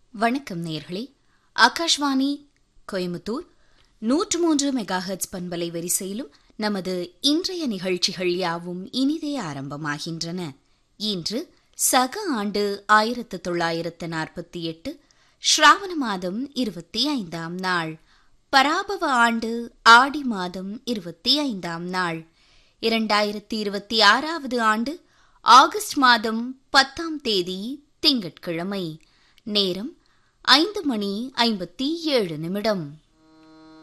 வணக்கம் நேர்களே ஆகாஷ்வாணி கோயம்புத்தூர் நூற்று மூன்று மெகாஹெட்ஸ் பண்பலை வரிசையிலும் நமது இன்றைய நிகழ்ச்சிகள் யாவும் இனிதே ஆரம்பமாகின்றன இன்று சக ஆண்டு ஆயிரத்து தொள்ளாயிரத்து நாற்பத்தி எட்டு ஸ்ராவண மாதம் இருபத்தி ஐந்தாம் நாள் பராபவ ஆண்டு ஆடி மாதம் இருபத்தி ஐந்தாம் நாள் இரண்டாயிரத்தி இருபத்தி ஆறாவது ஆண்டு ஆகஸ்ட் மாதம் பத்தாம் தேதி திங்கட்கிழமை நேரம் ஐந்து மணி ஐம்பத்தி ஏழு நிமிடம்